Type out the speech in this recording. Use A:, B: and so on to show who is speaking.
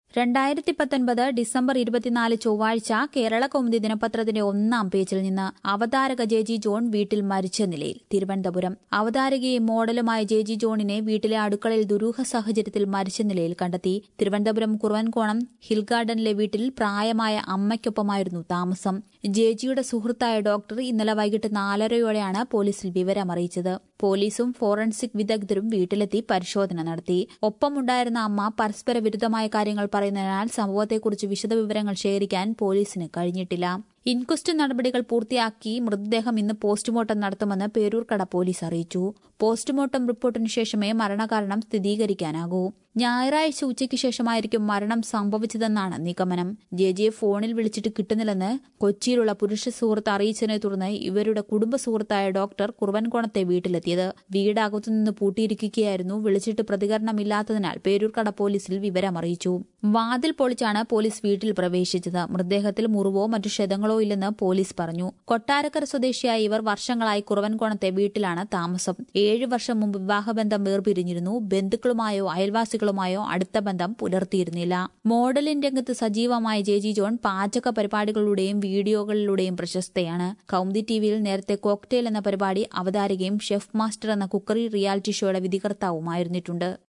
A: രണ്ടായിരത്തി പത്തൊൻപത് ഡിസംബർ ഇരുപത്തിനാല് ചൊവ്വാഴ്ച കേരള കൗമുദി ദിനപത്രത്തിന്റെ ഒന്നാം പേജിൽ നിന്ന് അവതാരക ജെ ജി ജോൺ വീട്ടിൽ മരിച്ച നിലയിൽ തിരുവനന്തപുരം അവതാരകയും മോഡലുമായ ജെ ജി ജോണിനെ വീട്ടിലെ അടുക്കളയിൽ ദുരൂഹ സാഹചര്യത്തിൽ മരിച്ച നിലയിൽ കണ്ടെത്തി തിരുവനന്തപുരം കുറുവൻകോണം ഹിൽ ഗാർഡനിലെ വീട്ടിൽ പ്രായമായ അമ്മയ്ക്കൊപ്പമായിരുന്നു താമസം ജെജിയുടെ സുഹൃത്തായ ഡോക്ടർ ഇന്നലെ വൈകിട്ട് നാലരയോടെയാണ് പോലീസിൽ വിവരമറിയിച്ചത് പോലീസും ഫോറൻസിക് വിദഗ്ധരും വീട്ടിലെത്തി പരിശോധന നടത്തി ഒപ്പമുണ്ടായിരുന്ന അമ്മ പരസ്പര വിരുദ്ധമായ കാര്യങ്ങൾ പറയുന്നതിനാൽ സംഭവത്തെക്കുറിച്ച് വിശദവിവരങ്ങൾ ശേഖരിക്കാൻ പോലീസിന് കഴിഞ്ഞിട്ടില്ല ഇൻക്വസ്റ്റ് നടപടികൾ പൂർത്തിയാക്കി മൃതദേഹം ഇന്ന് പോസ്റ്റ്മോർട്ടം നടത്തുമെന്ന് പേരൂർക്കട പോലീസ് അറിയിച്ചു പോസ്റ്റ്മോർട്ടം റിപ്പോർട്ടിന് ശേഷമേ മരണകാരണം സ്ഥിരീകരിക്കാനാകൂ ഞായറാഴ്ച ഉച്ചയ്ക്ക് ശേഷമായിരിക്കും മരണം സംഭവിച്ചതെന്നാണ് നിഗമനം ജെ ജിയെ ഫോണിൽ വിളിച്ചിട്ട് കിട്ടുന്നില്ലെന്ന് കൊച്ചിയിലുള്ള പുരുഷ സുഹൃത്ത് അറിയിച്ചതിനെ തുടർന്ന് ഇവരുടെ കുടുംബ സുഹൃത്തായ ഡോക്ടർ കുറുവൻകോണത്തെ വീട്ടിലെത്തിയത് വീടകത്തുനിന്ന് പൂട്ടിയിരിക്കുകയായിരുന്നു വിളിച്ചിട്ട് പ്രതികരണമില്ലാത്തതിനാൽ പേരൂർക്കട പോലീസിൽ വിവരമറിയിച്ചു വാതിൽ പൊളിച്ചാണ് പോലീസ് വീട്ടിൽ പ്രവേശിച്ചത് മൃതദേഹത്തിൽ മുറിവോ മറ്റു ക്ഷതങ്ങളോ ഇല്ലെന്ന് പോലീസ് പറഞ്ഞു കൊട്ടാരക്കര സ്വദേശിയായ ഇവർ വർഷങ്ങളായി കുറവൻകോണത്തെ വീട്ടിലാണ് താമസം ഏഴു വർഷം മുമ്പ് വിവാഹബന്ധം വേർപിരിഞ്ഞിരുന്നു ബന്ധുക്കളുമായോ അയൽവാസികളുമായോ അടുത്ത ബന്ധം പുലർത്തിയിരുന്നില്ല മോഡലിംഗ് രംഗത്ത് സജീവമായ ജെ ജി ജോൺ പാചക പരിപാടികളിലൂടെയും വീഡിയോകളിലൂടെയും പ്രശസ്തയാണ് കൌമുദി ടിവിയിൽ നേരത്തെ കോക്ടെയിൽ എന്ന പരിപാടി അവതാരകയും ഷെഫ് മാസ്റ്റർ എന്ന കുക്കറി റിയാലിറ്റി ഷോയുടെ വിധികർത്താവുമായിരുന്നിട്ടുണ്ട്